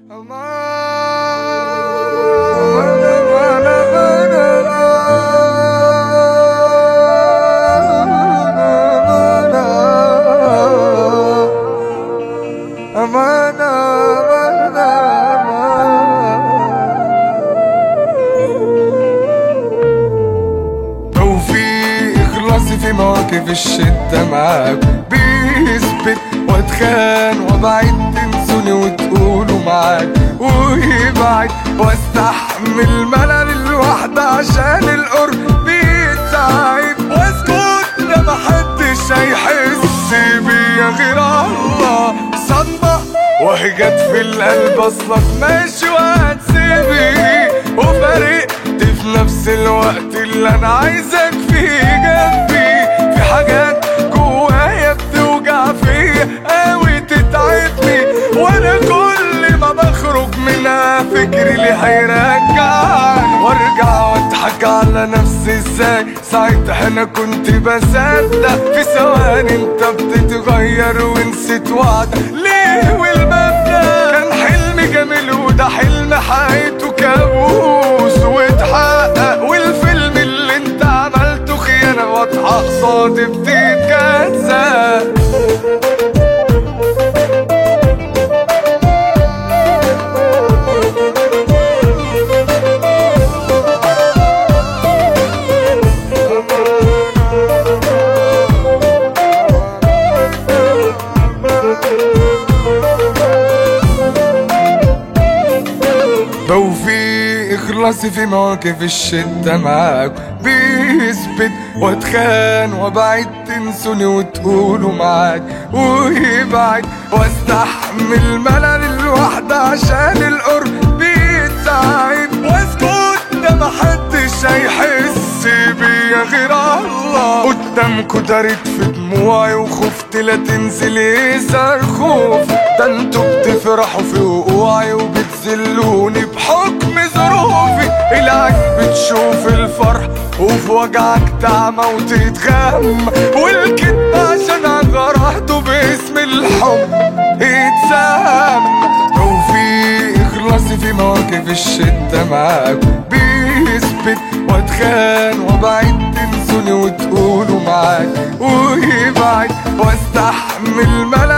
راسي في مواقف الشدة معاك بيثبت واتخان وابعد تنسوني وتقولوا معاك ويبعد واستحمل ملل الوحدة عشان القرب بيتعب واسكت ده محدش هيحس بيا غير الله صدمة وهي جت في القلب اصلك ماشي وهتسيبي وفارقت في نفس الوقت اللي انا عايزك فيه جنبي في حاجات جوايا بتوجع فيا قوي تتعبني وانا كل ما بخرج منها فكري اللي هيرجعني وارجع واضحك على نفسي ازاي ساعتها انا كنت بصدق في ثواني انت بتتغير ونسيت وعدك ليه والمبدأ كان حلم جميل وده حلم حقيقته كابوس واتحقق والفيلم اللي انت عملته خيانة واضحة قصادي بتتجزأ بوفي اخلاصي في مواقف الشدة معاك بيثبت واتخان وابعد تنسوني وتقولوا معاك ويبعد واستحمل ملل الوحدة عشان القرب بيتعب واسكت ده محدش هيحس بيا غير الله قدامكوا دارت في دموعي وخفت لا تنزل يظهر خوف ده انتوا بتفرحوا في وقوعي وبتذلوني بحكم ظروفي العين بتشوف الفرح وفي وجعك تعمى وتتغم والكدب عشان جرحته باسم الحب اتسام وفي اخلاصي في مواقف الشدة معاك بيثبت واتخان وابعد تنسوني وتقولوا معاك ويبعد واستحمل ملل